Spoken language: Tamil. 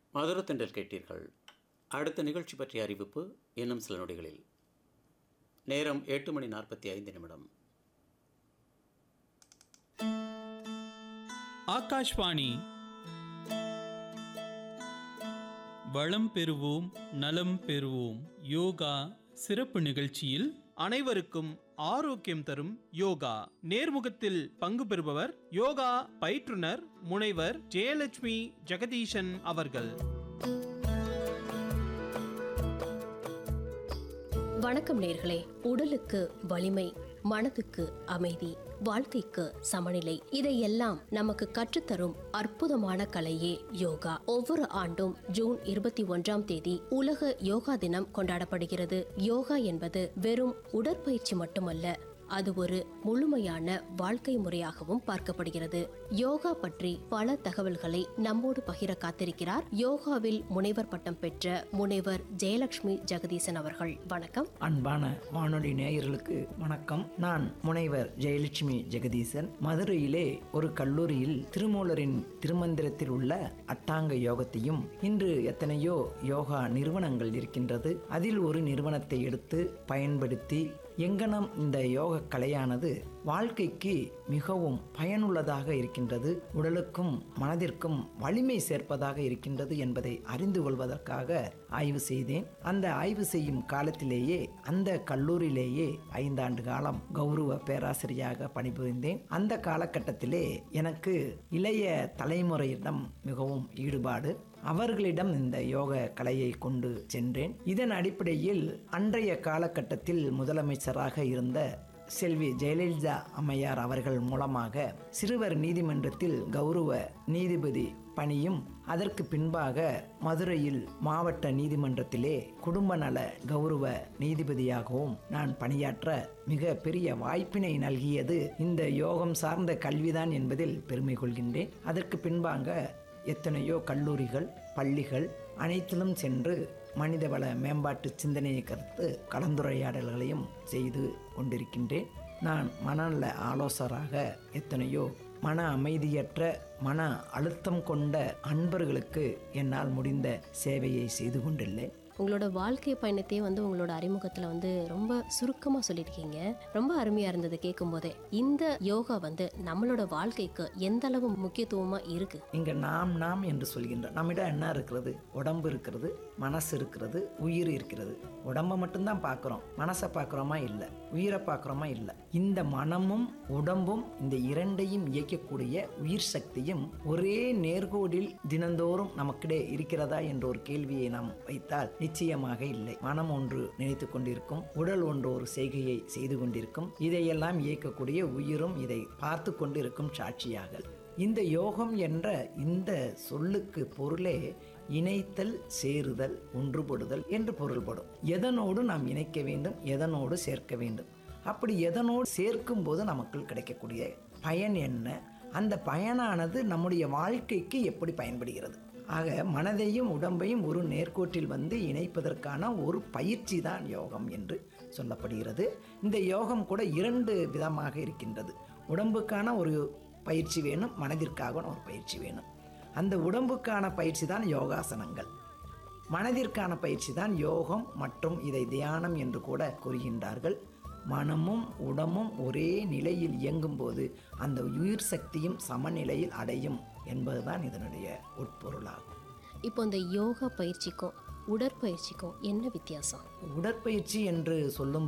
மதுரத்தண்டல் கேட்டீர்கள் அடுத்த நிகழ்ச்சி பற்றிய அறிவிப்பு இன்னும் சில நொடிகளில் நேரம் எட்டு மணி நாற்பத்தி ஐந்து நிமிடம் ஆகாஷ்வாணி வளம் பெறுவோம் நலம் பெறுவோம் யோகா சிறப்பு நிகழ்ச்சியில் அனைவருக்கும் ஆரோக்கியம் தரும் யோகா நேர்முகத்தில் பங்கு பெறுபவர் யோகா பயிற்றுனர் முனைவர் ஜெயலட்சுமி ஜெகதீசன் அவர்கள் வணக்கம் நேர்களே உடலுக்கு வலிமை மனதுக்கு அமைதி வாழ்க்கைக்கு சமநிலை இதையெல்லாம் நமக்கு கற்றுத்தரும் அற்புதமான கலையே யோகா ஒவ்வொரு ஆண்டும் ஜூன் இருபத்தி ஒன்றாம் தேதி உலக யோகா தினம் கொண்டாடப்படுகிறது யோகா என்பது வெறும் உடற்பயிற்சி மட்டுமல்ல அது ஒரு முழுமையான வாழ்க்கை முறையாகவும் பார்க்கப்படுகிறது யோகா பற்றி பல தகவல்களை நம்மோடு பகிர காத்திருக்கிறார் யோகாவில் முனைவர் பட்டம் பெற்ற முனைவர் ஜெயலட்சுமி ஜெகதீசன் அவர்கள் வணக்கம் அன்பான வானொலி நேயர்களுக்கு வணக்கம் நான் முனைவர் ஜெயலட்சுமி ஜெகதீசன் மதுரையிலே ஒரு கல்லூரியில் திருமூலரின் திருமந்திரத்தில் உள்ள அட்டாங்க யோகத்தையும் இன்று எத்தனையோ யோகா நிறுவனங்கள் இருக்கின்றது அதில் ஒரு நிறுவனத்தை எடுத்து பயன்படுத்தி எங்கனம் இந்த யோக கலையானது வாழ்க்கைக்கு மிகவும் பயனுள்ளதாக இருக்கின்றது உடலுக்கும் மனதிற்கும் வலிமை சேர்ப்பதாக இருக்கின்றது என்பதை அறிந்து கொள்வதற்காக ஆய்வு செய்தேன் அந்த ஆய்வு செய்யும் காலத்திலேயே அந்த கல்லூரியிலேயே ஐந்தாண்டு காலம் கௌரவ பேராசிரியராக பணிபுரிந்தேன் அந்த காலகட்டத்திலே எனக்கு இளைய தலைமுறையிடம் மிகவும் ஈடுபாடு அவர்களிடம் இந்த யோக கலையை கொண்டு சென்றேன் இதன் அடிப்படையில் அன்றைய காலகட்டத்தில் முதலமைச்சராக இருந்த செல்வி ஜெயலலிதா அம்மையார் அவர்கள் மூலமாக சிறுவர் நீதிமன்றத்தில் கௌரவ நீதிபதி பணியும் அதற்கு பின்பாக மதுரையில் மாவட்ட நீதிமன்றத்திலே குடும்ப நல கௌரவ நீதிபதியாகவும் நான் பணியாற்ற மிக பெரிய வாய்ப்பினை நல்கியது இந்த யோகம் சார்ந்த கல்விதான் என்பதில் பெருமை கொள்கின்றேன் அதற்கு பின்பாக எத்தனையோ கல்லூரிகள் பள்ளிகள் அனைத்திலும் சென்று மனிதவள மேம்பாட்டு சிந்தனையை கருத்து கலந்துரையாடல்களையும் செய்து கொண்டிருக்கின்றேன் நான் மனநல ஆலோசகராக எத்தனையோ மன அமைதியற்ற மன அழுத்தம் கொண்ட அன்பர்களுக்கு என்னால் முடிந்த சேவையை செய்து கொண்டுள்ளேன் உங்களோட வாழ்க்கை பயணத்தையே வந்து உங்களோட அறிமுகத்துல வந்து ரொம்ப சுருக்கமா சொல்லியிருக்கீங்க ரொம்ப அருமையா இருந்தது கேட்கும் போதே இந்த யோகா வந்து நம்மளோட வாழ்க்கைக்கு எந்த அளவு முக்கியத்துவமா இருக்கு இங்க நாம் நாம் என்று சொல்கின்றோம் நம்மிடம் என்ன இருக்கிறது உடம்பு இருக்கிறது மனசு இருக்கிறது உயிர் இருக்கிறது உடம்பை மட்டும்தான் பார்க்குறோம் மனசை பார்க்குறோமா இல்லை உயிரை பார்க்குறோமா இல்லை இந்த மனமும் உடம்பும் இந்த இரண்டையும் இயக்கக்கூடிய உயிர் சக்தியும் ஒரே நேர்கோடில் தினந்தோறும் நமக்கிடையே இருக்கிறதா என்ற ஒரு கேள்வியை நாம் வைத்தால் நிச்சயமாக இல்லை மனம் ஒன்று நினைத்து கொண்டிருக்கும் உடல் ஒன்று ஒரு செய்கையை செய்து கொண்டிருக்கும் இதையெல்லாம் இயக்கக்கூடிய உயிரும் இதை பார்த்து கொண்டிருக்கும் சாட்சியாக இந்த யோகம் என்ற இந்த சொல்லுக்கு பொருளே இணைத்தல் சேருதல் ஒன்றுபடுதல் என்று பொருள்படும் எதனோடு நாம் இணைக்க வேண்டும் எதனோடு சேர்க்க வேண்டும் அப்படி எதனோடு சேர்க்கும் போது நமக்கு கிடைக்கக்கூடிய பயன் என்ன அந்த பயனானது நம்முடைய வாழ்க்கைக்கு எப்படி பயன்படுகிறது ஆக மனதையும் உடம்பையும் ஒரு நேர்கோட்டில் வந்து இணைப்பதற்கான ஒரு பயிற்சி தான் யோகம் என்று சொல்லப்படுகிறது இந்த யோகம் கூட இரண்டு விதமாக இருக்கின்றது உடம்புக்கான ஒரு பயிற்சி வேணும் மனதிற்காக ஒரு பயிற்சி வேணும் அந்த உடம்புக்கான பயிற்சி தான் யோகாசனங்கள் மனதிற்கான பயிற்சி தான் யோகம் மற்றும் இதை தியானம் என்று கூட கூறுகின்றார்கள் மனமும் உடம்பும் ஒரே நிலையில் இயங்கும்போது அந்த உயிர் சக்தியும் சமநிலையில் அடையும் என்பதுதான் இதனுடைய உட்பொருளாகும் இப்போ இந்த யோகா பயிற்சிக்கும் உடற்பயிற்சிக்கும் என்ன வித்தியாசம் உடற்பயிற்சி என்று சொல்லும்